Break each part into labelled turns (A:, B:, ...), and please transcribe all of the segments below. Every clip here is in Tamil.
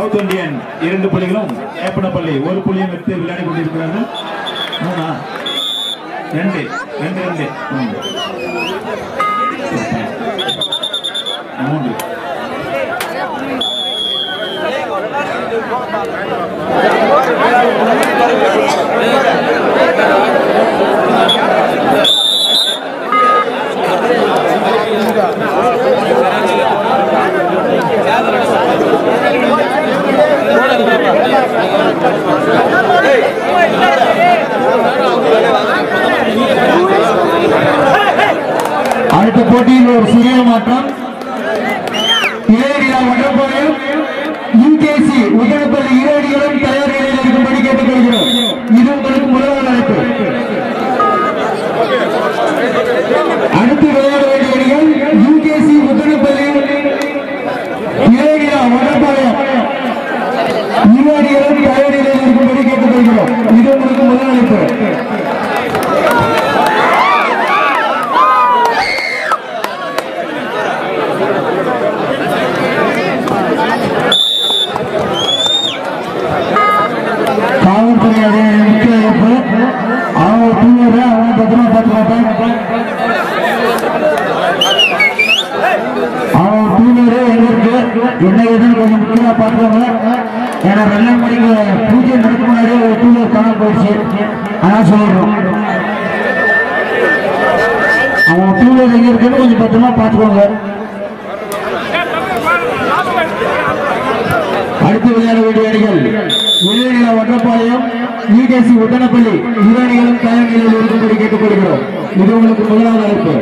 A: சவுத் இந்தியன் இரண்டு புள்ளிகளும் ஏப்பனப்பள்ளி ஒரு புள்ளியும் எடுத்து விளையாடி கொண்டிருக்கிறார்கள் மூணா ரெண்டு ரெண்டு ரெண்டு ம். மூன்று
B: அடுத்த போட்டியில் ஒரு சிறிய மாற்றம் இளையடியா வட்டப்பாளையம் யூகேசி உதயப்பள்ளி இளையடிகளும் தயார் நிலையில் இருக்கும்படி கேட்டுக்கொள்கிறோம் இது உங்களுக்கு முதலாவது அழைப்பு அடுத்து விளையாட வேண்டிய அணிகள் யூகேசி உதயப்பள்ளி இளையடியா வட்டப்பாளையம் இளையடிகளும் தயார் நிலையில் இருக்கும்படி கேட்டுக்கொள்கிறோம் இது உங்களுக்கு முதல் அழைப்பு காவல்துறையுடைய முக்கிய இழப்பு அவங்க தூங்குற அவங்க பத்திரமா பார்த்துக்கோங்க அவங்க தூங்குற எங்க இருக்கு என்ன ஏதுன்னு கொஞ்சம் முக்கியமா பார்த்துக்கோங்க ஏன்னா வெள்ளை மணிக்கு பூஜை நடக்க முன்னாடியே ஒரு டூலர் காணாம போயிடுச்சு அதான் சொல்லிடுறோம் அவங்க டூலர் எங்க இருக்குன்னு கொஞ்சம் பத்திரமா பார்த்துக்கோங்க அடுத்து விளையாட வேண்டிய அணிகள் விளையாட வட்டப்பாளையம் யூகேசி ஒட்டனப்பள்ளி இரு அணிகளும் தயார் நிலையில் இருக்கும்படி கேட்டுக்கொள்கிறோம் இது உங்களுக்கு முதலாவது அழைப்பு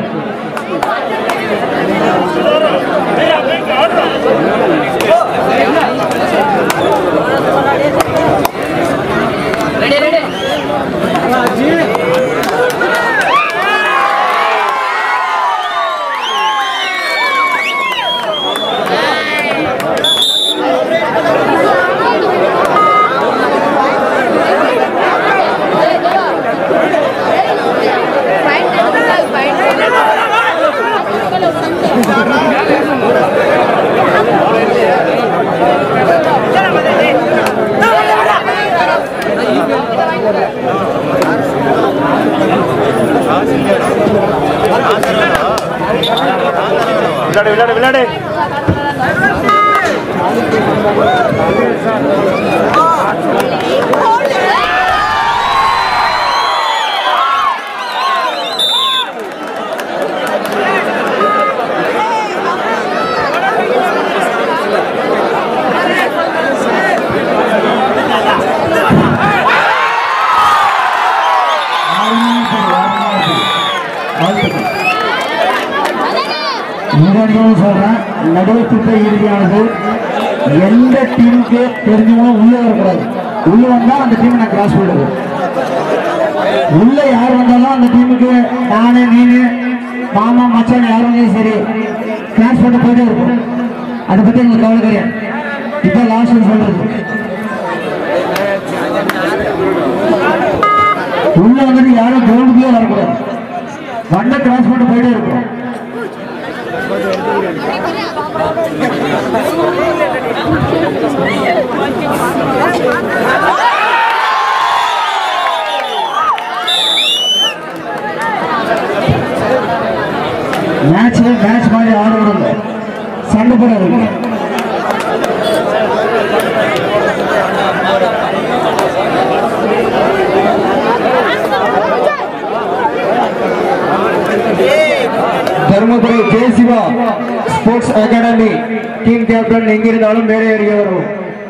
A: விளையாடு விளையாடு விளையாடு
B: இரண்டும் சொல்றேன் நடுவு திட்ட இறுதியானது எந்த டீமுக்கு தெரிஞ்சவங்களும் உள்ள வரக்கூடாது உள்ள வந்தா அந்த டீம் நான் கிராஸ் பண்ணுறது உள்ள யார் வந்தாலும் அந்த டீமுக்கு நானு நீனு மாமா மச்சான் யார் வந்தாலும் சரி கிராஸ் பண்ண போயிட்டே இருக்கும் அதை பத்தி எங்களுக்கு கவலை கிடையாது இப்போ லாஸ்ட் சொல்றது உள்ள வந்துட்டு யாரும் கிரவுண்டுக்குள்ளே வரக்கூடாது வண்ட கிராஸ் பண்ண போயிட்டே இருக்கும் மேட்ச்ல மேட்ச் மாதிரி ஆட விடுங்க சண்டை போடாதீங்க Dharmapuri K Siva sports academy team captain எங்கிருந்தாலும் மேலே ஏறிய வரும்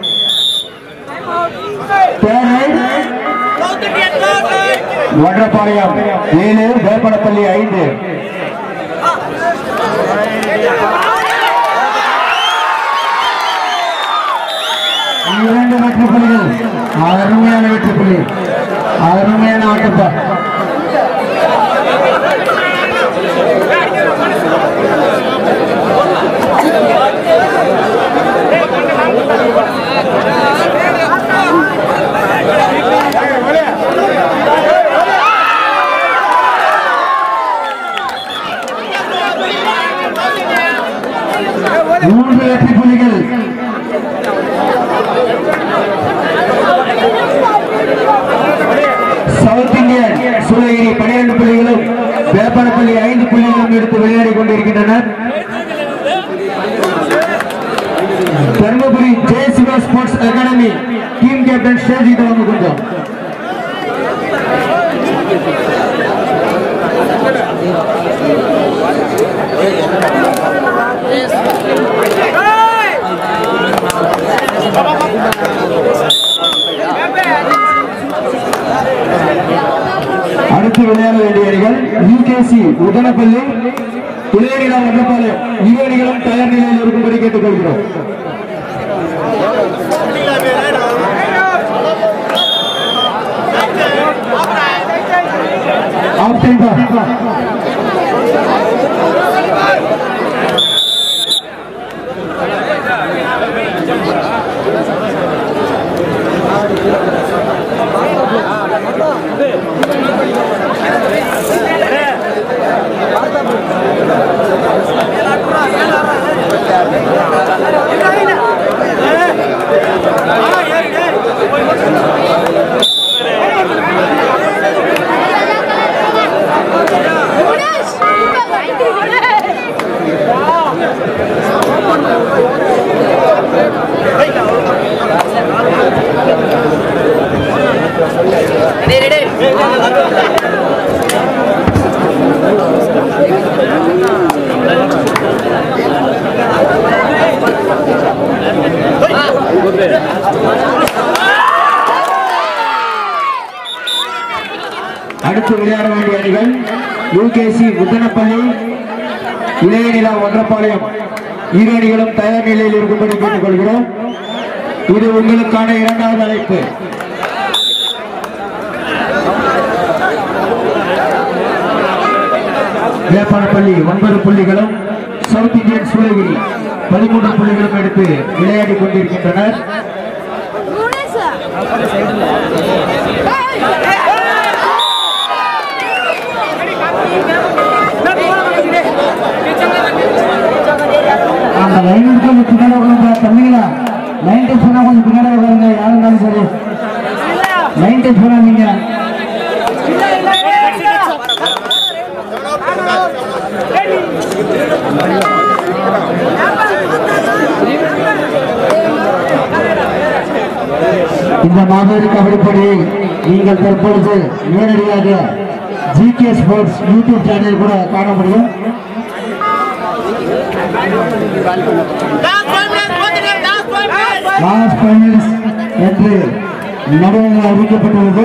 B: வடபாளையம் ஏழு வேப்பனப்பள்ளி ஐந்து இரண்டு வெற்றி புள்ளிகள் அருமையான வெற்றி புள்ளி அருமையான ஆட்டப்பா மூன்று வெற்றி புள்ளிகள் சவுத் இந்தியன் சூளகிரி பனிரெண்டு புள்ளிகளும் வேப்பனப்பள்ளி ஐந்து புள்ளிகளும் எடுத்து விளையாடி கொண்டிருக்கின்றனர் Dharmapuri Jayasiva sports academy team captain Shejith அவங்க கொஞ்சம் அடுத்து விளையாட வேண்டிய அணிகள் யூகேசி உதனப்பள்ளி இளையநிலா வண்ணப்பாளையம் இரு அணிகளும் தயார் நிலையில் இருக்கும்படி கேட்டுக்கொள்கிறோம் ஆஃப் டைம் பா அடுத்து விளையாட வேண்டிய அணிகள் யூகேசி முத்தனப்பள்ளி இளையநிலா ஒன்றப்பாளையம் இரு அணிகளும் தயார் நிலையில் இருக்கும்படி கேட்டுக்கொள்கிறோம் இது உங்களுக்கான இரண்டாவது அழைப்பு வேப்பானப்பள்ளி ஒன்பது புள்ளிகளும் சவுத் இந்தியன் சூளகிரி பதிமூன்று புள்ளிகளும் எடுத்து விளையாடி கொண்டிருக்கின்றனர் அந்த லைனுக்கு கொஞ்சம் பின்னாடி உட்காந்து தம்பிங்களா லைன் டெஸ்ட் பண்ணா கொஞ்சம் பின்னாடி உட்காருங்க யாரும் இருந்தாலும் சரி லைன் டெஸ்ட் பண்ணாதீங்க இந்த மாபெரும் கபடி போட்டியை நீங்கள் தற்பொழுது நேரடியாக ஜிகே ஸ்போர்ட்ஸ் யூடியூப் சேனல் கூட காண முடியும் லாஸ்ட் ஃபைனல்ஸ் என்று நடுவில் அறிவிக்கப்பட்டுள்ளது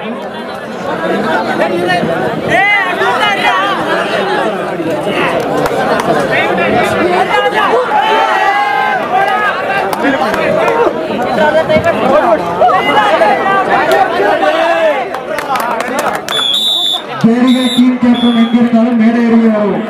B: கேரிகை டீம் கேப்டன் எங்கிருந்தாலும் மேடை ஏறி வரவும்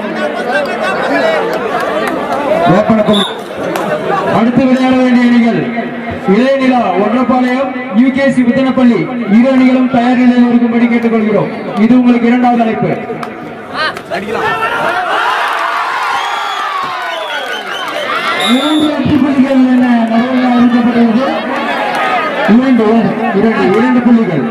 B: வேப்பனப்பள்ளி அடுத்து விளையாட வேண்டிய அணிகள் இளையநிலா ஒன்றப்பாளையம் யூகேசி புத்தனப்பள்ளி இரு அணிகளும் தயார் நிலையில் இருக்கும்படி கேட்டுக்கொள்கிறோம் இது உங்களுக்கு இரண்டாவது அழைப்பு மூன்று வெற்றி புள்ளிகள் என நடுவில் அறிவிக்கப்பட்டுள்ளது இரண்டு இரண்டு இரண்டு புள்ளிகள்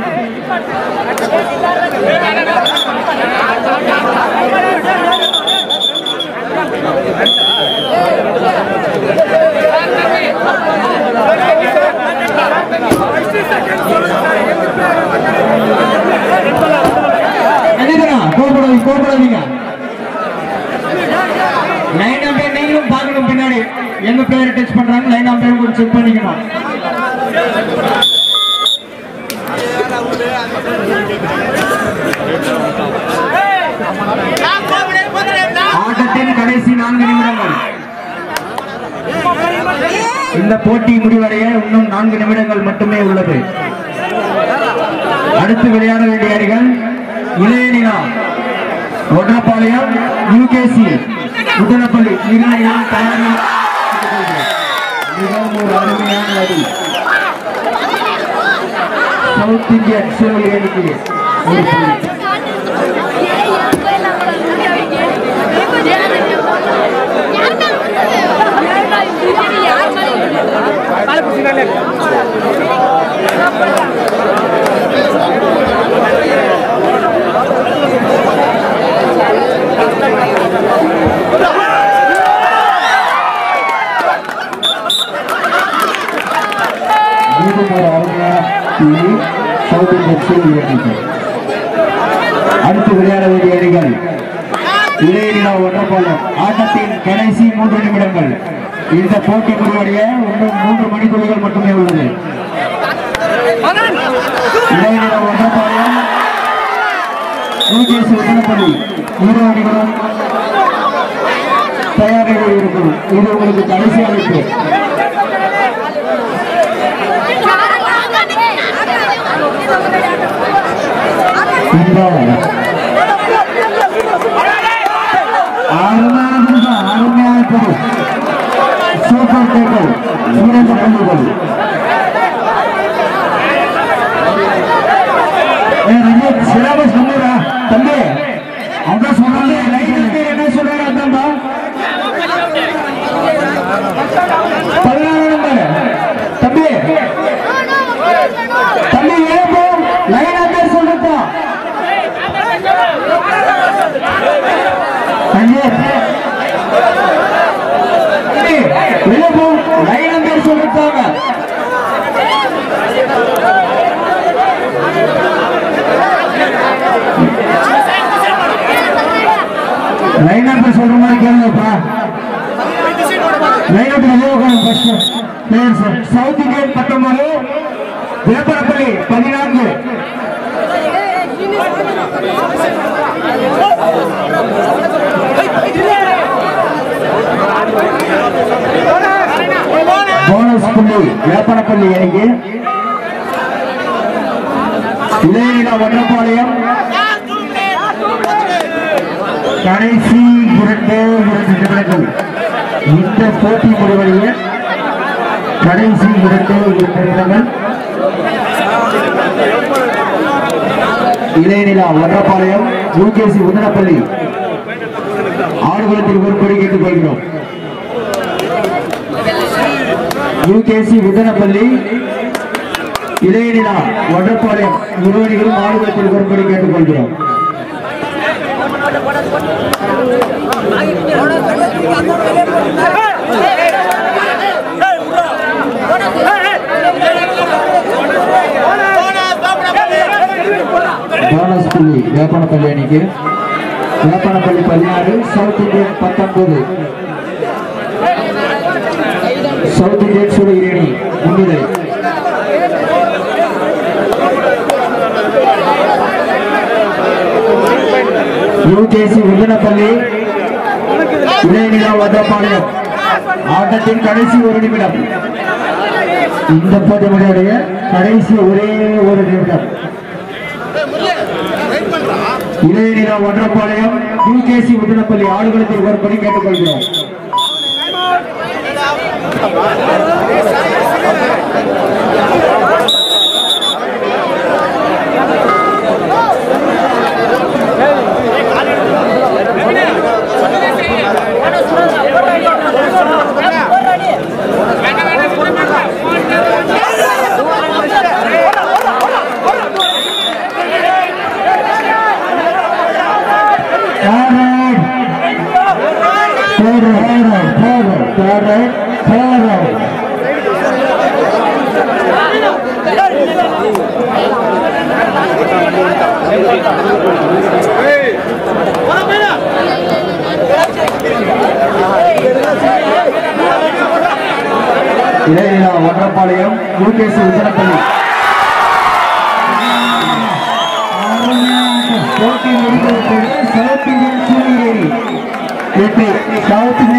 B: நினைக்கிறா கோபப்படாதீங்க கோபப்படாதீங்க லைன் அம்பையர் நீங்களும் பார்க்கணும் பின்னாடி எங்க பிளேயர் டச் பண்றாங்க லைன் அம்பையர் கொஞ்சம் செக் பண்ணிக்கணும் ஆட்டத்தின் கடைசி நான்கு நிமிடங்கள் இந்த போட்டி முடிவடைய இன்னும் நான்கு நிமிடங்கள் மட்டுமே உள்ளது அடுத்து விளையாட வேண்டிய அணிகள் இளையனிலா ஒன்றப்பாளையம் யூகேசி முத்தனப்பள்ளி இரு அணிகளும் தயாரில் மிகவும் ஒரு அருமையான அடி சவுத் இந்தியன் சூழல் அணிக்கு ஒரு புள்ளி
C: யார்
B: புள்ளி சவுத் இந்தியன் சூரிய அணிக்கு அடுத்து விளையாட வேண்டிய அணிகள் இளையநிலா ஒன்றப்பாலம் ஆட்டத்தின் கடைசி மூன்று நிமிடங்கள் இந்த போட்டி முடிவடைய இன்னும் மூன்று மணித்துளிகள் மட்டுமே உள்ளது இளையநிலா ஒன்றப்பாளையம் யூஜிஎஸ் உத்தரப்பள்ளி இரு அணிகளும் தயார் நிலையில் இருக்கும் இது உங்களுக்கு கடைசி அழைப்பு இந்த அருமையான புதுசா, அருமையான புது சூப்பர் டேக்கர் இரண்டு பள்ளிகள் சிலபஸ் சொல்லுறா தம்பி அதான் சொல்றாங்க லைன் பேர் என்ன சொல்றாரு அதான்பா பதினாறு நம்பர் தம்பி தம்பி ஏப்போ லைன் பேர் சொல்றதா தம்பி தம்பி ஏப்போ லைன் பேர் சொல்றதாங்க லைன் நம்பர் சொல்ற மாதிரி கேளுங்கப்பா லைன் நம்பர் வெளியே உட்காருங்க ஃபர்ஸ்ட் பிளேயர்ஸ் சவுத் இந்தியன் பத்தொன்பது வேப்பரப்பள்ளி பதினான்கு போனஸ் புள்ளி வேப்பனப்பள்ளி அணிக்கு இளையநிலா ஒன்றப்பாளையம் கடைசி இரண்டு இரண்டு நிமிடங்கள் இந்த போட்டி முடிவடைய கடைசி இரண்டு இரண்டு நிமிடங்கள் இளையநிலா ஒன்றப்பாளையம் யூகேசி உதனப்பள்ளி ஆடுகளத்தில் ஒரு கொடி கேட்டுக் கொள்கிறோம் யூகேசி உதனப்பள்ளி இளையநிலா ஒன்றப்பாளையம் இருவரிகளும் ஆடுகளத்தில் ஒரு கொடி கேட்டுக் கொள்கிறோம் போனஸ் புள்ளி வேப்பனப்பள்ளி அணிக்கு வேப்பனப்பள்ளி பதினாறு சவுத் இந்தியன் பத்தொன்பது சவுத் இந்தியன் சூழல் அணி முன்னிலை யூகேசி உதனப்பள்ளி இளையநிலா வதப்பாளையம் ஆட்டத்தின் கடைசி ஒரு நிமிடம் இந்த போட்டியுடைய கடைசி ஒரே ஒரு நிமிடம் இளையநிலா ஒன்றப்பாளையம் யூகேசி உதனப்பள்ளி ஆடுகளத்தில் ஒருபடி கேட்டுக்கொள்கிறோம் இளையநிலா ஒன்றப்பாளையம் யூகேசி உத்தரப்பள்ளி போட்டி முடிந்ததற்கு சவுத் இந்தியன் சூரியன் வெற்றி சவுத் இந்தியன்